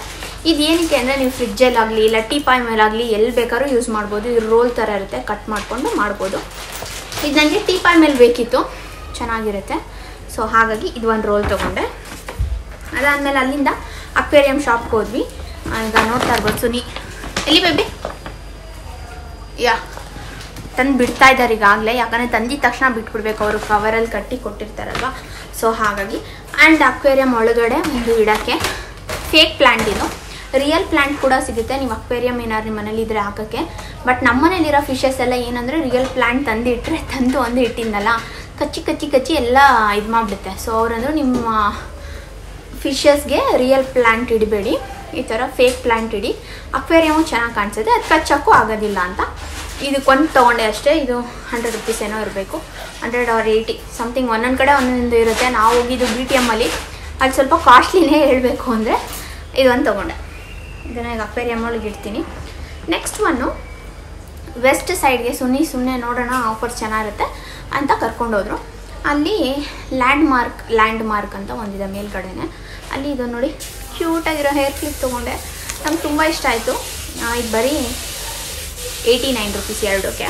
ಇದು ಏನಕ್ಕೆ ಅಂದರೆ ನೀವು ಫ್ರಿಜ್ಜಲ್ಲಾಗಲಿ ಇಲ್ಲ ಟೀ ಪಾಯ್ ಮೇಲಾಗಲಿ ಎಲ್ಲಿ ಬೇಕಾದ್ರೂ ಯೂಸ್ ಮಾಡ್ಬೋದು ಇದು ರೋಲ್ ಥರ ಇರುತ್ತೆ ಕಟ್ ಮಾಡಿಕೊಂಡು ಮಾಡ್ಬೋದು ಇದು ನನಗೆ ಟೀ ಪಾಯ್ ಮೇಲೆ ಬೇಕಿತ್ತು ಚೆನ್ನಾಗಿರುತ್ತೆ ಸೊ ಹಾಗಾಗಿ ಇದು ಒಂದು ರೋಲ್ ತೊಗೊಂಡೆ ಅದಾದಮೇಲೆ ಅಲ್ಲಿಂದ ಅಕ್ವೇರಿಯಂ ಶಾಪ್ಗೆ ಹೋದ್ವಿ ಆ, ಈಗ ನೋಡ್ತಾ ಇರ್ಬೋದು ಸುನಿ ಎಲ್ಲಿ ಬೇಬಿ ಯಾ ತಂದು ಬಿಡ್ತಾ ಇದ್ದಾರೆ ಈಗಾಗಲೇ ಯಾಕಂದರೆ ತಂದಿದ ತಕ್ಷಣ ಬಿಟ್ಬಿಡ್ಬೇಕು ಅವರು ಕವರಲ್ಲಿ ಕಟ್ಟಿ ಕೊಟ್ಟಿರ್ತಾರಲ್ವ ಸೊ ಹಾಗಾಗಿ ಆ್ಯಂಡ್ ಅಕ್ವೇರಿಯಂ ಒಳಗಡೆ ಒಂದು ಇಡೋಕ್ಕೆ ಫೇಕ್ ಪ್ಲ್ಯಾಂಟ್ ಇದು ರಿಯಲ್ ಪ್ಲ್ಯಾಂಟ್ ಕೂಡ ಸಿಗುತ್ತೆ ನೀವು ಅಕ್ವೇರಿಯಂ ಏನಾದ್ರು ನಿಮ್ಮ ಮನೇಲಿ ಇದ್ರೆ ಹಾಕೋಕ್ಕೆ ಬಟ್ ನಮ್ಮ ಮನೇಲಿರೋ ಫಿಶಸ್ ಎಲ್ಲ ಏನಂದರೆ ರಿಯಲ್ ಪ್ಲ್ಯಾಂಟ್ ತಂದು ಇಟ್ಟರೆ ತಂದು ಒಂದು ಇಟ್ಟಿಂದಲ್ಲ ಕಚ್ಚಿ ಕಚ್ಚಿ ಕಚ್ಚಿ ಎಲ್ಲ ಇದು ಮಾಡಿಬಿಡುತ್ತೆ ಸೊ ಅವರಂದ್ರು ನಿಮ್ಮ ಫಿಶಸ್ಗೆ ರಿಯಲ್ ಪ್ಲ್ಯಾಂಟ್ ಇಡಬೇಡಿ ಈ ಥರ ಫೇಕ್ ಪ್ಲ್ಯಾಂಟ್ ಇಡಿ ಅಕ್ವೇರಿಯಮು ಚೆನ್ನಾಗಿ ಕಾಣಿಸುತ್ತೆ ಅದು ಕಚ್ಚೋಕ್ಕೂ ಆಗೋದಿಲ್ಲ ಅಂತ ಇದಕ್ಕೊಂದು ತೊಗೊಂಡೆ ಅಷ್ಟೇ ಇದು ಹಂಡ್ರೆಡ್ ರುಪೀಸ್ ಏನೋ ಇರಬೇಕು ಹಂಡ್ರೆಡ್ ಆರ್ ಏಯ್ಟಿ ಸಮಥಿಂಗ್ ಒಂದೊಂದು ಕಡೆ ಒಂದೊಂದು ಇರುತ್ತೆ ನಾವು ಹೋಗಿದ್ದು ಬಿ ಟಿ ಎಮ್ಮಲ್ಲಿ ಅಲ್ಲಿ ಸ್ವಲ್ಪ ಕಾಸ್ಟ್ಲಿನೇ ಹೇಳಬೇಕು ಅಂದರೆ ಇದೊಂದು ತೊಗೊಂಡೆ ಇದನ್ನು ಈಗ ಅಕ್ವೇರಿಯಮ್ ಒಳಗೆ ಇಡ್ತೀನಿ ನೆಕ್ಸ್ಟ್ ಒನ್ನು ವೆಸ್ಟ್ ಸೈಡ್ಗೆ ಸುಮ್ಮನೆ ಸುಮ್ಮನೆ ನೋಡೋಣ ಆಫರ್ ಚೆನ್ನಾಗಿರುತ್ತೆ ಅಂತ ಕರ್ಕೊಂಡೋದ್ರು ಅಲ್ಲಿ ಲ್ಯಾಂಡ್ ಮಾರ್ಕ್ ಲ್ಯಾಂಡ್ ಮಾರ್ಕ್ ಅಂತ ಒಂದಿದೆ ಮೇಲ್ಗಡೆನೆ ಅಲ್ಲಿ ಇದು ನೋಡಿ ಕ್ಯೂಟಾಗಿರೋ ಹೇರ್ ಕ್ಲಿಪ್ ತೊಗೊಂಡೆ ನಂಗೆ ತುಂಬ ಇಷ್ಟ ಆಯಿತು ಇದು ಬರೀ ಏಯ್ಟಿ ನೈನ್ ರುಪೀಸ್ ಎರಡಕ್ಕೆ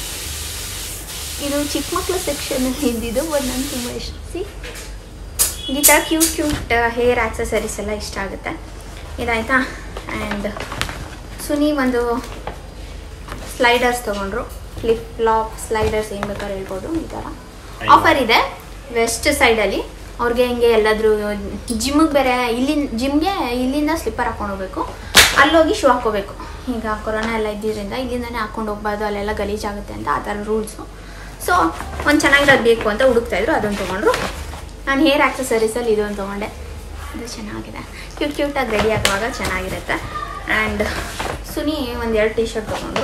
ಇದು ಚಿಕ್ಕ ಮಕ್ಕಳ ಸೆಕ್ಷನಲ್ಲಿ ಇದ್ದಿದ್ದು ಬಟ್ ನಂಗೆ ತುಂಬ ಇಷ್ಟ ಸಿ ಈ ಥರ ಕ್ಯೂಟ್ ಕ್ಯೂಟ್ ಹೇರ್ ಆಕ್ಸಸರೀಸ್ ಎಲ್ಲ ಇಷ್ಟ ಆಗುತ್ತೆ ಇದಾಯ್ತಾ ಆ್ಯಂಡ್ ಸುನಿ ಒಂದು ಸ್ಲೈಡರ್ಸ್ ತೊಗೊಂಡ್ರು ಫ್ಲಿಪ್ ಫ್ಲಾಪ್ ಸ್ಲೈಡರ್ಸ್ ಏನು ಬೇಕಾದ್ರೆ ಹೇಳ್ಬೋದು ಈ ಥರ ಆಫರ್ ಇದೆ ವೆಸ್ಟ್ ಸೈಡಲ್ಲಿ ಅವ್ರಿಗೆ ಹಿಂಗೆ ಎಲ್ಲಾದರೂ ಜಿಮ್ಗೆ ಬೇರೆ ಇಲ್ಲಿಂದ ಜಿಮ್ಗೆ ಇಲ್ಲಿಂದ ಸ್ಲಿಪ್ಪರ್ ಹಾಕೊಂಡು ಹೋಗ್ಬೇಕು ಅಲ್ಲೋಗಿ ಶೂ ಹಾಕೋಬೇಕು ಈಗ ಕೊರೋನಾ ಎಲ್ಲ ಇದ್ದಿದ್ದರಿಂದ ಇಲ್ಲಿಂದನೇ ಹಾಕೊಂಡು ಹೋಗ್ಬಾರ್ದು ಅಲ್ಲೆಲ್ಲ ಗಲೀಜಾಗುತ್ತೆ ಅಂತ ಆ ಥರ ರೂಲ್ಸು ಸೊ ಒಂದು ಚೆನ್ನಾಗಿರೋದು ಬೇಕು ಅಂತ ಹುಡುಕ್ತಾಯಿದ್ರು ಅದನ್ನು ತೊಗೊಂಡ್ರು ನಾನು ಹೇರ್ ಆಕ್ಸಸರೀಸಲ್ಲಿ ಇದೊಂದು ತೊಗೊಂಡೆ ಇದು ಚೆನ್ನಾಗಿದೆ ಕ್ಯೂಟ್ ಕ್ಯೂಟಾಗಿ ರೆಡಿ ಆಗುವಾಗ ಚೆನ್ನಾಗಿರುತ್ತೆ ಆ್ಯಂಡ್ ಸುನಿ ಒಂದು ಎರಡು ಟಿ ಶರ್ಟ್ ತೊಗೊಂಡ್ರು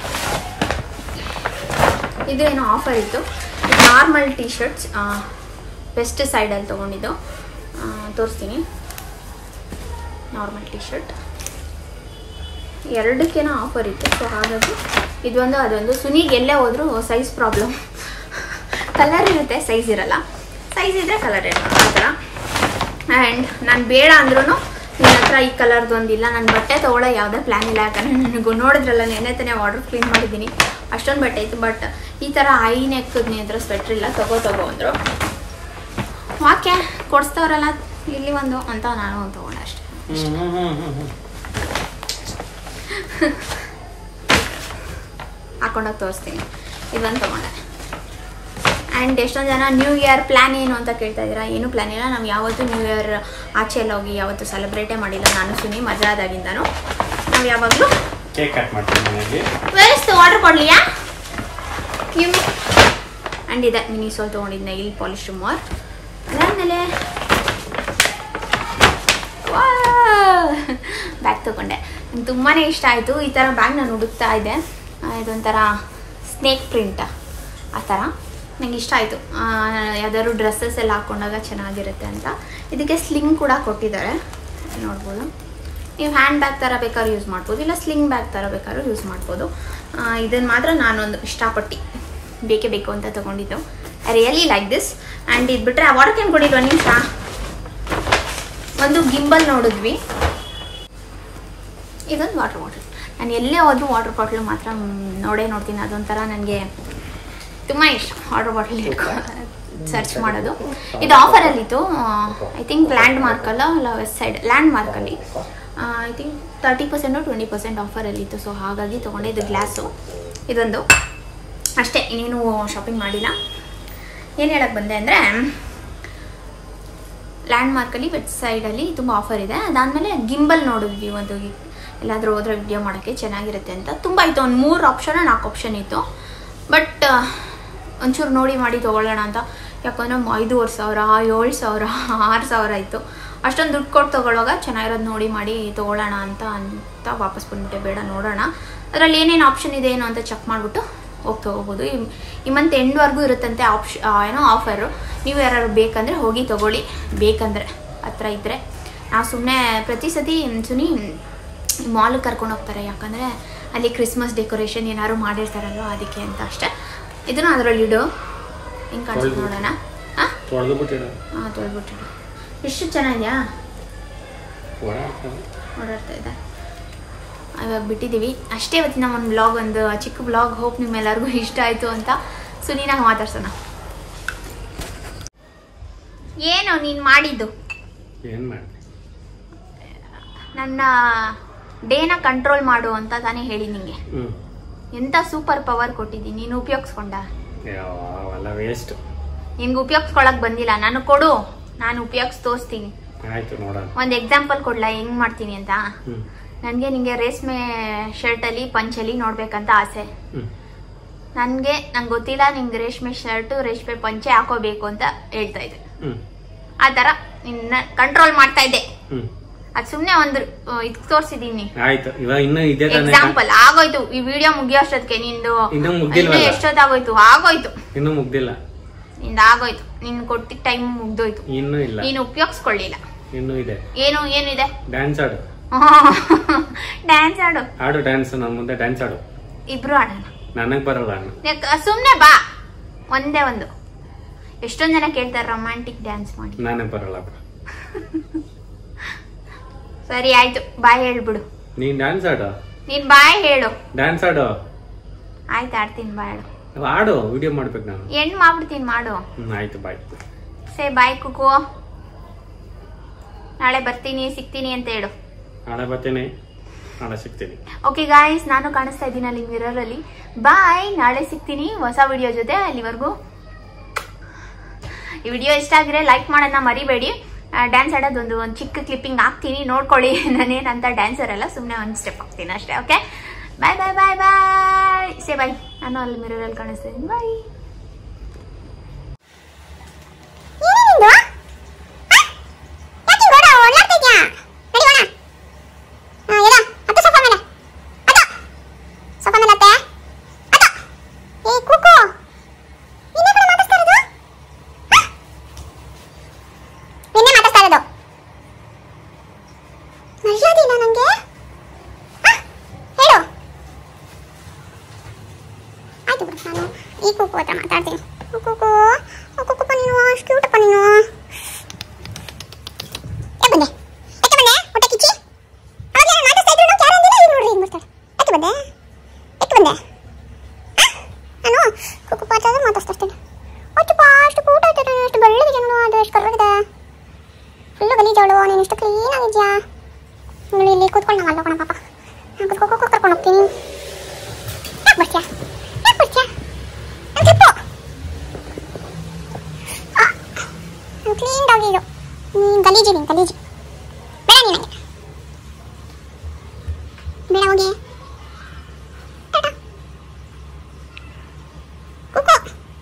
ಇದು ಏನೋ ಆಫರ್ ಇತ್ತು ನಾರ್ಮಲ್ ಟಿ ಶರ್ಟ್ಸ್ ವೆಸ್ಟ್ ಸೈಡಲ್ಲಿ ತೊಗೊಂಡಿದ್ದು ಆ, ತೋರಿಸ್ತೀನಿ ನಾರ್ಮಲ್ ಟಿ ಶರ್ಟ್ ಎರಡಕ್ಕೇನೋ ಆಫರ್ ಇತ್ತು ಸೊ ಹಾಗಾಗಿ ಇದೊಂದು ಅದೊಂದು ಸುನಿಗೆ ಎಲ್ಲೇ ಹೋದರೂ ಸೈಜ್ ಪ್ರಾಬ್ಲಮ್ ಕಲರ್ ಇರುತ್ತೆ ಸೈಜ್ ಇರಲ್ಲ ಸೈಜ್ ಇದ್ದರೆ ಕಲರ್ ಇರಲ್ಲ ಆ ಥರ ಆ್ಯಂಡ್ ನಾನು ಬೇಡ ಅಂದ್ರೂ ನಿನ್ನ ಹತ್ರ ಈ ಕಲರ್ದು ಒಂದಿಲ್ಲ ನನ್ನ ಬಟ್ಟೆ ತೊಗೊಳ್ಳೋ ಯಾವುದೇ ಪ್ಲ್ಯಾನ್ ಇಲ್ಲ ಯಾಕಂದರೆ ನನಗೂ ನೋಡಿದ್ರಲ್ಲ ನೆನ್ನೆ ತಾನೇ ವಾಟರ್ ಕ್ಲೀನ್ ಮಾಡಿದ್ದೀನಿ ಅಷ್ಟೊಂದು ಬಟ್ಟೆ ಇತ್ತು ಬಟ್ ಈ ಥರ ಹೈ ನೆಕ್ಕದ ಹತ್ರ ಸ್ವೆಟ್ರ್ ಇಲ್ಲ ತಗೋ ತಗೋ ಅಂದರು ವಾಕ್ಯ ಕೊಡಿಸ್ತವ್ರಲ್ಲ ಇಲ್ಲಿ ಒಂದು ಅಂತ ನಾನು ಒಂದು ತೊಗೊಂಡೆ ಅಷ್ಟೇ ಹಾಕೊಂಡೋಗಿ ತೋರಿಸ್ತೀನಿ ಇದೊಂದು ತೊಗೊಂಡೆ ಆ್ಯಂಡ್ ಎಷ್ಟೊಂದು ಜನ ನ್ಯೂ ಇಯರ್ ಪ್ಲ್ಯಾನ್ ಏನು ಅಂತ ಕೇಳ್ತಾ ಇದ್ದೀರಾ ಏನೂ ಪ್ಲ್ಯಾನ್ ಇಲ್ಲ ನಾವು ಯಾವತ್ತೂ ನ್ಯೂ ಇಯರ್ ಆಚೆ ಎಲ್ಲ ಹೋಗಿ ಯಾವತ್ತೂ ಸೆಲೆಬ್ರೇಟೇ ಮಾಡಿಲ್ಲ ನಾನು ಸುನಿ ಮಜಾದಾಗಿಂದನೂ ನಾವು ಯಾವಾಗಲೂ ಕೇಕ್ ಕಟ್ ಮಾಡ್ತೀನಿ ಮನೆಯಲ್ಲಿ ವೇಸ್ಟ್ ವಾಟರ್ ಕೊಡ್ಲಿಯಾ ಕಿವಿ ಆ್ಯಂಡ್ ಇದೆ ಮಿನಿ ಸೋಲ್ ತೊಗೊಂಡಿದ್ದೆ ಇಲ್ಲಿ ಪಾಲಿಶ್ ರಿಮೂವರ್ ಅದಾದಮೇಲೆ ಬ್ಯಾಗ್ ತೊಗೊಂಡೆ ನಂಗೆ ತುಂಬಾ ಇಷ್ಟ ಆಯಿತು ಈ ಥರ ಬ್ಯಾಗ್ ನಾನು ಹುಡುಕ್ತಾ ಇದ್ದೆ ಆ, ಇದೊಂಥರ ಸ್ನೇಕ್ ಪ್ರಿಂಟ್ ಆ ಥರ ನಂಗೆ ಇಷ್ಟ ಆಯಿತು ಯಾವ್ದಾದ್ರು ಡ್ರೆಸ್ಸಸ್ ಎಲ್ಲ ಹಾಕ್ಕೊಂಡಾಗ ಚೆನ್ನಾಗಿರುತ್ತೆ ಅಂತ ಇದಕ್ಕೆ ಸ್ಲಿಂಗ್ ಕೂಡ ಕೊಟ್ಟಿದ್ದಾರೆ ನೋಡ್ಬೋದು ನೀವು ಹ್ಯಾಂಡ್ ಬ್ಯಾಗ್ ಥರ ಬೇಕಾದ್ರೂ ಯೂಸ್ ಮಾಡ್ಬೋದು ಇಲ್ಲ ಸ್ಲಿಂಗ್ ಬ್ಯಾಗ್ ಥರ ಬೇಕಾದ್ರೂ ಯೂಸ್ ಮಾಡ್ಬೋದು ಇದನ್ನು ಮಾತ್ರ ನಾನೊಂದು ಇಷ್ಟಪಟ್ಟು ಬೇಕೇ ಬೇಕು ಅಂತ ತೊಗೊಂಡಿದ್ದು I really like this and ಇದು ಬಿಟ್ಟರೆ ವಾಟರ್ ಕ್ಯಾನ್ ಕೊಡಿದ್ದು ಒಂದು ನಿಮಿಷ ಒಂದು ಗಿಂಬಲ್ ನೋಡಿದ್ವಿ ಇದೊಂದು ವಾಟರ್ ಬಾಟಲ್ ನಾನು ಎಲ್ಲೇ ಹೋದ್ರೂ ವಾಟರ್ ಬಾಟ್ಲು ಮಾತ್ರ ಮ್, ನೋಡೇ ನೋಡ್ತೀನಿ ಅದೊಂಥರ ನನಗೆ ತುಂಬ ಇಷ್ಟ ವಾಟರ್ ಬಾಟಲ್ ಇಟ್ಕೊ ಸರ್ಚ್ ಮಾಡೋದು ಇದು ಆಫರಲ್ಲಿತ್ತು ಐ ಥಿಂಕ್ ಲ್ಯಾಂಡ್ ಮಾರ್ಕಲ್ಲ ಅಲ್ಲ ವೆಸ್ಟ್ ಸೈಡ್ ಲ್ಯಾಂಡ್ ಮಾರ್ಕಲ್ಲಿ I think thirty percent twenty percent ಆಫರಲ್ಲಿತ್ತು ಸೊ ಹಾಗಾಗಿ ತೊಗೊಂಡೆ ಇದು ಗ್ಲಾಸು ಇದೊಂದು ಅಷ್ಟೇ ಇನ್ನೇನು ಶಾಪಿಂಗ್ ಮಾಡಿಲ್ಲ ಏನು ಹೇಳಕ್ಕೆ ಬಂದೆ ಅಂದರೆ ಲ್ಯಾಂಡ್ ಮಾರ್ಕಲ್ಲಿ ವೆಬ್ ಸೈಡಲ್ಲಿ ತುಂಬ ಆಫರ್ ಇದೆ ಅದಾದಮೇಲೆ ಗಿಂಬಲ್ ನೋಡಿದ್ವಿ ಒಂದು ಎಲ್ಲಾದರೂ ಹೋದ್ರೆ ವಿಡಿಯೋ ಮಾಡೋಕ್ಕೆ ಚೆನ್ನಾಗಿರುತ್ತೆ ಅಂತ ತುಂಬ ಇತ್ತು ಒಂದು ಮೂರು ಆಪ್ಷನ್ ನಾಲ್ಕು ಆಪ್ಷನ್ ಇತ್ತು ಬಟ್ ಒಂಚೂರು ನೋಡಿ ಮಾಡಿ ತೊಗೊಳ್ಳೋಣ ಅಂತ ಯಾಕಂದರೆ ಐದೂವರೆ ಸಾವಿರ ಏಳು ಸಾವಿರ ಆರು ಸಾವಿರ ಇತ್ತು ಅಷ್ಟೊಂದು ದುಡ್ಡು ಕೊಟ್ಟು ತೊಗೊಳ್ಳುವಾಗ ಚೆನ್ನಾಗಿರೋದು ನೋಡಿ ಮಾಡಿ ತೊಗೊಳ್ಳೋಣ ಅಂತ ಅಂತ ವಾಪಸ್ ಬಂದ್ಬಿಟ್ಟೆ ಬೇಡ ನೋಡೋಣ ಅದರಲ್ಲಿ ಏನೇನು ಆಪ್ಷನ್ ಇದೆ ಏನು ಅಂತ ಚೆಕ್ ಮಾಡಿಬಿಟ್ಟು ಹೋಗಿ ತೊಗೋಬೋದು ಈ ಈ ಮಂತ್ ಎಂಡ್ವರೆಗೂ ಇರುತ್ತಂತೆ ಆಪ್ಷ ಏನೋ ಆಫರು ನೀವು ಯಾರು ಬೇಕಂದರೆ ಹೋಗಿ ತೊಗೊಳ್ಳಿ ಬೇಕಂದರೆ ಹತ್ರ ಇದ್ದರೆ ನಾವು ಸುಮ್ಮನೆ ಪ್ರತಿ ಸತಿ ಸುನಿ ಮಾಲ್ಗೆ ಕರ್ಕೊಂಡು ಹೋಗ್ತಾರೆ ಯಾಕಂದರೆ ಅಲ್ಲಿ ಕ್ರಿಸ್ಮಸ್ ಡೆಕೋರೇಷನ್ ಏನಾದ್ರು ಮಾಡಿರ್ತಾರಲ್ವ ಅದಕ್ಕೆ ಅಂತ ಅಷ್ಟೇ ಇದನ್ನು ಅದರಲ್ಲಿ ಇಡು ಹೆಂಗೆ ಕಾಣಿಸುತ್ತೆ ನೋಡೋಣ ಹಾಂ ತೊಳೆದು ಬಿಟ್ಟಿಡ ಹಾಂ ತೊಳ್ಬಿಟ್ಟಿಡು ಎಷ್ಟು ಚೆನ್ನಾಗಿದೆಯಾ ಓಡಾಡ್ತಾ ಇದೆ ಇವಾಗ ಬಿಟ್ಟಿದ್ದೀವಿ ಅಷ್ಟೇ ಇವತ್ತಿನ ಒಂದು ಬ್ಲಾಗ್ ಒಂದು ಚಿಕ್ಕ ಬ್ಲಾಗ್ ಹೋಪ್ ನಿಮ್ಮೆಲ್ಲರಿಗೂ ಇಷ್ಟ ಆಯಿತು ಅಂತ ಸುನೀನ ಮಾತಾಡ್ಸೋಣ ಏನು ನೀನು ಮಾಡಿದ್ದು ಏನು ಮಾಡಿ ನನ್ನ ಡೇನ ಕಂಟ್ರೋಲ್ ಮಾಡು ಅಂತ ತಾನೇ ಹೇಳಿ ನಿಂಗೆ ಹ್ಞೂ ಎಂತ ಸೂಪರ್ ಪವರ್ ಕೊಟ್ಟಿದ್ದೀನಿ ನೀನು ಉಪಯೋಗಿಸ್ಕೊಂಡ ಅವೆಲ್ಲ ವೇಸ್ಟ್ ನಿನ್ಗೆ ಉಪಯೋಗಿಸ್ಕೊಳಕ್ ಬಂದಿಲ್ಲ ನಾನು ಕೊಡು ನಾನು ಉಪಯೋಗಿಸ್ ತೋರಿಸ್ತೀನಿ ಆಯ್ತು ನೋಡೋಣ ಒಂದು ಎಕ್ಸಾಂಪಲ್ ಕೊಡ್ಲಾ ಹೆಂಗ್ ಮಾಡ್ತೀನಿ ಅಂತ ಹ್ಞೂ ನನಗೆ ನಿಂಗೆ ರೇಷ್ಮೆ ಶರ್ಟಲ್ಲಿ ಪಂಚಲ್ಲಿ ನೋಡ್ಬೇಕಂತ ಆಸೆ ಹ್ಞೂ ನನಗೆ ನಂಗೆ ಗೊತ್ತಿಲ್ಲ ನಿಂಗೆ ರೇಷ್ಮೆ ಶರ್ಟು ರೇಷ್ಮೆ ಪಂಚೆ ಹಾಕೋಬೇಕು ಅಂತ ಹೇಳ್ತಾ ಇದ್ದೆ ಹ್ಞೂ ಆ ಥರ ನಿನ್ನ ಕಂಟ್ರೋಲ್ ಮಾಡ್ತಾ ಇದ್ದೆ ಹ್ಞೂ ಅದು ಸುಮ್ಮನೆ ಒಂದು ಇದು ತೋರಿಸಿದ್ದೀನಿ ಆಯ್ತು ಇವಾಗ ಇನ್ನೂ ಇದೇ ತಾನೇ ಎಕ್ಸಾಂಪಲ್ ಆಗೋಯ್ತು ಈ ವಿಡಿಯೋ ಮುಗಿಯೋ ಅಷ್ಟೊತ್ತಿಗೆ ನಿಂದು ಇನ್ನೂ ಮುಗ್ದಿಲ್ವಲ್ಲ? ಇನ್ನೂ ಎಷ್ಟೊತ್ತಾಗೋಯ್ತು ಆಗೋಯ್ತು ಇನ್ನೂ ಮುಗ್ದಿಲ್ಲ ನಿಂದು ಆಗೋಯ್ತು ನಿನ್ ಕೊಟ್ಟಿದ್ದ ಟೈಮ್ ಮುಗ್ದೋಯ್ತು ಇನ್ನೂ ಇಲ್ಲ ನೀನು ಉಪಯೋಗಿಸ್ಕೊಳ್ಳಿಲ್ಲ ಇನ್ನೂ ಇದೆ ಏನು ಏನಿದೆ ಡ್ಯಾನ್ಸ್ ಆಡು ಡ್ಯಾನ್ಸ್ ಆಡು ಆಡು ಡ್ಯಾನ್ಸ್ ನನ್ನ ಮುಂದೆ ಡ್ಯಾನ್ಸ್ ಆಡು ಇಬ್ರು ಆಡೋಣ ನನಗೆ ಬರಲ್ಲ ಅಣ್ಣ ಸುಮ್ಮನೆ ಬಾ ಒಂದೇ ಒಂದು ಎಷ್ಟೊಂದ್ ಜನ ಕೇಳ್ತಾರೆ ರೊಮ್ಯಾಂಟಿಕ್ ಡ್ಯಾನ್ಸ್ ಮಾಡಿ ನನಗೆ ಬರಲ್ಲ ಬಿಡು. ಸರಿ ಆಯ್ತು ಬಾಯ್ ಹೇಳ್ಬಿಡು ನೀನ್ ಡ್ಯಾನ್ಸ್ ಆಡು ನೀನ್ ಬಾಯ್ ಹೇಳು ಡ್ಯಾನ್ಸ್ ಆಡು ಆಯ್ತು ಆಡ್ತೀನಿ ಬಾಯ್ ಹೇಳು ಆಡು ವಿಡಿಯೋ ಮಾಡ್ಬೇಕು ನಾನು ಎಂಡ್ ಮಾಡ್ಬಿಡ್ತೀನಿ ಮಾಡು ಹ್ಮ್ ಆಯ್ತು ಬಾಯ್ ಸೇ ಬಾಯ್ ಕುಕು ನಾಳೆ ಬರ್ತೀನಿ ಸಿಗ್ತೀನಿ ಅಂತ ಹೇಳು ನಾಳೆ ಬರ್ತೀನಿ ನಾಳೆ ಸಿಗ್ತೀನಿ ಓಕೆ ಗಾಯ್ಸ್ ನಾನು ಕಾಣಿಸ್ತಾ ಇದ್ದೀನಿ ಅಲ್ಲಿ ಮಿರರ್ ಅಲ್ಲಿ ಬಾಯ್ ನಾಳೆ ಸಿಗ್ತೀನಿ ಹೊಸ ವಿಡಿಯೋ ಜೊತೆ ಅಲ್ಲಿವರೆಗೂ ಈ ವಿಡಿಯೋ ಇಷ್ಟ ಆಗಿದ್ರೆ ಲೈಕ್ ಮಾಡೋಣ ಮರಿಬೇಡಿ ಡ್ಯಾನ್ಸ್ ಆಡೋದೊಂದು ಒಂದು ಚಿಕ್ಕ ಕ್ಲಿಪ್ಪಿಂಗ್ ಹಾಕ್ತೀನಿ ನೋಡ್ಕೊಳ್ಳಿ ನಾನೇನಂತ ಡ್ಯಾನ್ಸರ್ ಅಲ್ಲ ಸುಮ್ಮನೆ ಒಂದು ಸ್ಟೆಪ್ ಹಾಕ್ತೀನಿ ಅಷ್ಟೇ ಓಕೆ ಬಾಯ್ ಬಾಯ್ ಬಾಯ್ ಬಾಯ್ ಸೇ ಬಾಯ್ ನಾನು ಅಲ್ಲಿ ಮಿರರಲ್ಲಿ ಕಾಣಿಸ್ತಾ ಇದ್ದೀನಿ ಬಾಯ್ ಮರ್ಯಾದಿಲ್ಲ ನಂಗೆ ಹೇಳು ಆಯ್ತು ಬಿಡು ನಾನು ಈ ಕುಕ್ಕು ಹತ್ರ ಮಾತಾಡ್ತೀನಿ ಕುಕ್ಕು ಕುಕ್ಕಪ್ಪ ನೀನು ಅಷ್ಟು ಕ್ಯೂಟಪ್ಪ ನೀನು ಯಾಕೆ ಬಂದೆ ಯಾಕೆ ಬಂದೆ ಹೊಟ್ಟೆ ಕಿಚ್ಚಿ ಅವಾಗ ನಾನು ಮಾತಾಡ್ತಾ ಇದ್ರು ಯಾರು ಅಂದಿಲ್ಲ ಈಗ ನೋಡ್ರಿ ಹಿಂಗೆ ಬರ್ತಾಳೆ ಯಾಕೆ ಬಂದೆ ಯಾಕೆ ಬಂದೆ ಆ? ನಾನು ಕುಕ್ಕು ಪಾತ್ರ ಮಾತಾಡ್ತಾ ಇರ್ತೀನಿ ಅಷ್ಟಪ್ಪ ಅಷ್ಟು ಕೂಟ ಆಯ್ತು ಅಷ್ಟು ಬೆಳ್ಳಗಿದೆ ನೋಡು ಅದು ಎಷ್ಟು ಕರ್ರಗಿದೆ ಫುಲ್ಲು ಗಲೀಜವಳು ನೀನು ಇಷ್ಟು ಕ್ಲೀನ್ ಆಗಿದ್ಯಾ ಇಲ್ಲಿ ಇಲ್ಲಿ ಕೂತ್ಕೊಂಡು ನಾವು ಅಲ್ಲೋಗೋಣ ಪಾಪ ನಾನು ಕುತ್ಕೋ ಕರ್ಕೊಂಡು ಹೋಗ್ತೀನಿ ಯಾಕೆ ಬರ್ತೀಯಾ ಯಾಕೆ ಬರ್ತೀಯಾ ನಾನು ಕ್ಲಿಪ್ಪು ನಾನು ಕ್ಲೀನ್ ಡಾಗಿ ಇದು ನೀನು ಗಲೀಜು ನೀನು ಗಲೀಜು ಬೇಡ ನೀನು ನನಗೆ ಬೇಡ ಹೋಗಿ ಟಾಟಾ. ಕುಕ್ಕು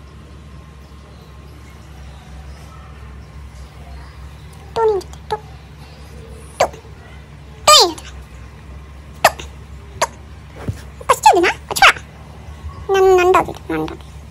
ಟು ನಿನ್ ಜೊತೆ ಟು ಟು ಟು ನಿನ್ ಜೊತೆ ಟು ಟು ಫಸ್ಟ್ ಅದನ್ನ ನನ್ನ ನನ್ನ ಡಾಗ್ ಇದು ನನ್ನ ಡಾಗ್